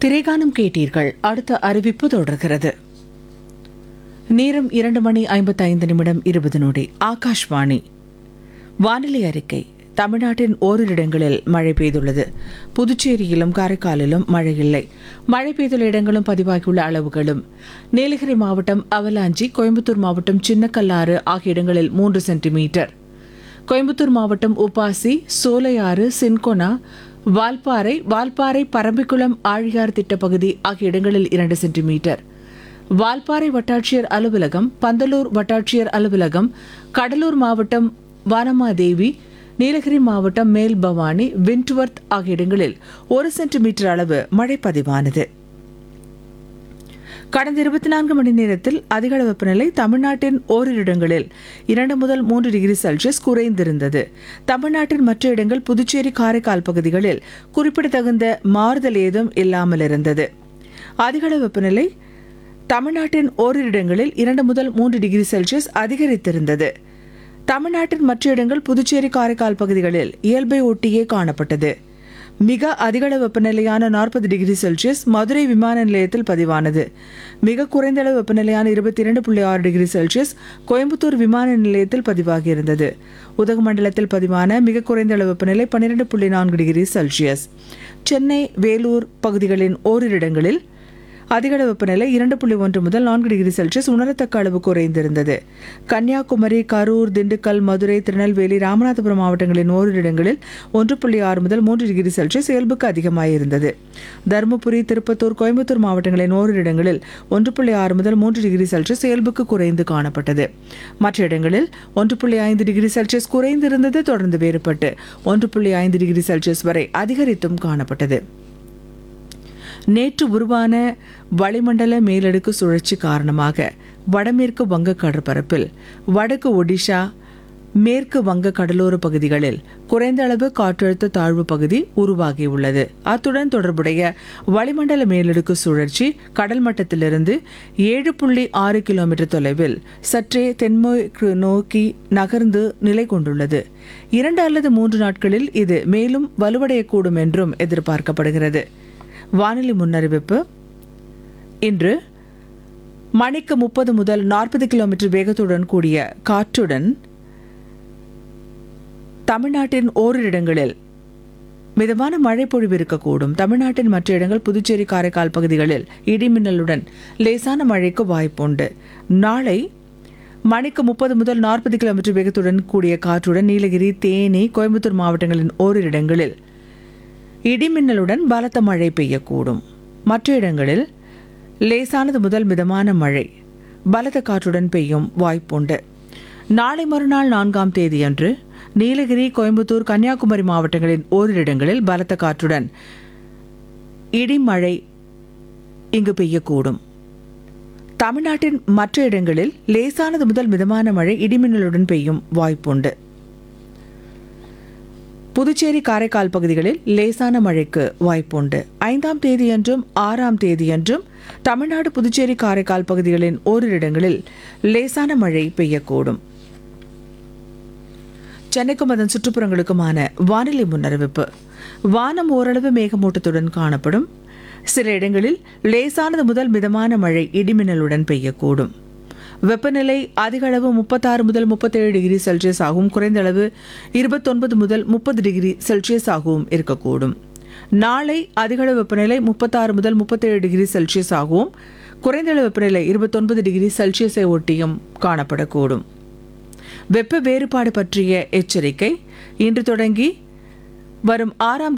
திரைகானம் கேட்டீர்கள் அடுத்த அறிவிப்பு தொடர்கிறது நேரம் இரண்டு மணி ஐம்பத்தைந்து நிமிடம் இருபது நொடி ஆகாஷ்வாணி வானிலை அறிக்கை தமிழ்நாட்டின் ஓரிரு இடங்களில் மழை பெய்துள்ளது புதுச்சேரியிலும் காரைக்காலிலும் மழை இல்லை மழை பெய்துள்ள இடங்களும் பதிவாகியுள்ள அளவுகளும் நீலகிரி மாவட்டம் அவலாஞ்சி கோயம்புத்தூர் மாவட்டம் சின்னக்கல்லாறு ஆகிய இடங்களில் மூன்று சென்டிமீட்டர் கோயம்புத்தூர் மாவட்டம் உப்பாசி சோலையாறு சின்கொனா வால்பாறை வால்பாறை பரம்பிக்குளம் ஆழியார் திட்டப்பகுதி ஆகிய இடங்களில் இரண்டு சென்டிமீட்டர் வால்பாறை வட்டாட்சியர் அலுவலகம் பந்தலூர் வட்டாட்சியர் அலுவலகம் கடலூர் மாவட்டம் வானமாதேவி நீலகிரி மாவட்டம் மேல் பவானி விண்ட்வர்த் ஆகிய இடங்களில் ஒரு சென்டிமீட்டர் அளவு மழை பதிவானது கடந்த இருபத்தி நான்கு மணி நேரத்தில் அதிகளவு வெப்பநிலை தமிழ்நாட்டின் ஓரிரு இடங்களில் இரண்டு முதல் மூன்று டிகிரி செல்சியஸ் குறைந்திருந்தது தமிழ்நாட்டின் மற்ற இடங்கள் புதுச்சேரி காரைக்கால் பகுதிகளில் குறிப்பிடத்தகுந்த மாறுதல் ஏதும் இல்லாமல் இருந்தது அதிகளவு வெப்பநிலை தமிழ்நாட்டின் ஓரிரு இடங்களில் இரண்டு முதல் மூன்று டிகிரி செல்சியஸ் அதிகரித்திருந்தது தமிழ்நாட்டின் மற்ற இடங்கள் புதுச்சேரி காரைக்கால் பகுதிகளில் இயல்பை ஒட்டியே காணப்பட்டது மிக அதிகளவு வெப்பநிலையான நாற்பது டிகிரி செல்சியஸ் மதுரை விமான நிலையத்தில் பதிவானது மிக குறைந்த அளவு வெப்பநிலையான இருபத்தி இரண்டு புள்ளி ஆறு டிகிரி செல்சியஸ் கோயம்புத்தூர் விமான நிலையத்தில் பதிவாகியிருந்தது உதகமண்டலத்தில் பதிவான மிக குறைந்த அளவு வெப்பநிலை பன்னிரண்டு புள்ளி நான்கு டிகிரி செல்சியஸ் சென்னை வேலூர் பகுதிகளின் ஓரிரு இடங்களில் அதிகளவு வெப்பநிலை இரண்டு புள்ளி ஒன்று முதல் நான்கு டிகிரி செல்சியஸ் உணரத்தக்க அளவு குறைந்திருந்தது கன்னியாகுமரி கரூர் திண்டுக்கல் மதுரை திருநெல்வேலி ராமநாதபுரம் மாவட்டங்களின் ஓரிரு இடங்களில் ஒன்று புள்ளி ஆறு முதல் மூன்று டிகிரி செல்சியஸ் இயல்புக்கு அதிகமாயிருந்தது தருமபுரி திருப்பத்தூர் கோயம்புத்தூர் மாவட்டங்களின் ஓரிரு இடங்களில் ஒன்று புள்ளி ஆறு முதல் மூன்று டிகிரி செல்சியஸ் இயல்புக்கு குறைந்து காணப்பட்டது மற்ற இடங்களில் ஒன்று புள்ளி ஐந்து டிகிரி செல்சியஸ் குறைந்திருந்தது தொடர்ந்து வேறுபட்டு ஒன்று புள்ளி ஐந்து டிகிரி செல்சியஸ் வரை அதிகரித்தும் காணப்பட்டது நேற்று உருவான வளிமண்டல மேலடுக்கு சுழற்சி காரணமாக வடமேற்கு வங்க கடற்பரப்பில் வடக்கு ஒடிஷா மேற்கு வங்க கடலோர பகுதிகளில் குறைந்த அளவு காற்றழுத்த தாழ்வு பகுதி உருவாகியுள்ளது அத்துடன் தொடர்புடைய வளிமண்டல மேலடுக்கு சுழற்சி கடல் மட்டத்திலிருந்து ஏழு புள்ளி ஆறு கிலோமீட்டர் தொலைவில் சற்றே தென்மேற்கு நோக்கி நகர்ந்து நிலை கொண்டுள்ளது இரண்டு அல்லது மூன்று நாட்களில் இது மேலும் வலுவடையக்கூடும் என்றும் எதிர்பார்க்கப்படுகிறது வானிலை முன்னறிவிப்பு இன்று மணிக்கு முப்பது முதல் நாற்பது கிலோமீட்டர் வேகத்துடன் கூடிய காற்றுடன் தமிழ்நாட்டின் ஓரிரு இடங்களில் மிதமான மழை பொழிவு இருக்கக்கூடும் தமிழ்நாட்டின் மற்ற இடங்கள் புதுச்சேரி காரைக்கால் பகுதிகளில் இடிமின்னலுடன் லேசான மழைக்கு வாய்ப்புண்டு நாளை மணிக்கு முப்பது முதல் நாற்பது கிலோமீட்டர் வேகத்துடன் கூடிய காற்றுடன் நீலகிரி தேனி கோயம்புத்தூர் மாவட்டங்களின் ஓரிரு இடங்களில் இடிமின்னலுடன் பலத்த மழை பெய்யக்கூடும் மற்ற இடங்களில் லேசானது முதல் மிதமான மழை பலத்த காற்றுடன் பெய்யும் வாய்ப்புண்டு நாளை மறுநாள் நான்காம் தேதியன்று நீலகிரி கோயம்புத்தூர் கன்னியாகுமரி மாவட்டங்களின் ஓரிரு இடங்களில் பலத்த காற்றுடன் இடிமழை இங்கு பெய்யக்கூடும் தமிழ்நாட்டின் மற்ற இடங்களில் லேசானது முதல் மிதமான மழை இடிமின்னலுடன் பெய்யும் வாய்ப்புண்டு புதுச்சேரி காரைக்கால் பகுதிகளில் லேசான மழைக்கு வாய்ப்புண்டு ஐந்தாம் தேதியன்றும் ஆறாம் தேதியன்றும் தமிழ்நாடு புதுச்சேரி காரைக்கால் பகுதிகளின் ஓரிரு இடங்களில் லேசான மழை பெய்யக்கூடும் சென்னைக்கும் அதன் சுற்றுப்புறங்களுக்குமான வானிலை முன்னறிவிப்பு வானம் ஓரளவு மேகமூட்டத்துடன் காணப்படும் சில இடங்களில் லேசானது முதல் மிதமான மழை இடிமின்னலுடன் பெய்யக்கூடும் வெப்பநிலை அதிக அளவு முப்பத்தாறு முதல் முப்பத்தேழு டிகிரி செல்சியஸ் ஆகவும் குறைந்த அளவு இருபத்தொன்பது முதல் முப்பது டிகிரி செல்சியஸ் ஆகவும் இருக்கக்கூடும் நாளை அதிகளவு வெப்பநிலை முப்பத்தாறு முதல் முப்பத்தேழு டிகிரி செல்சியஸ் ஆகவும் குறைந்த அளவு வெப்பநிலை இருபத்தொன்பது டிகிரி செல்சியஸை ஒட்டியும் காணப்படக்கூடும் வெப்ப வேறுபாடு பற்றிய எச்சரிக்கை இன்று தொடங்கி வரும் ஆறாம்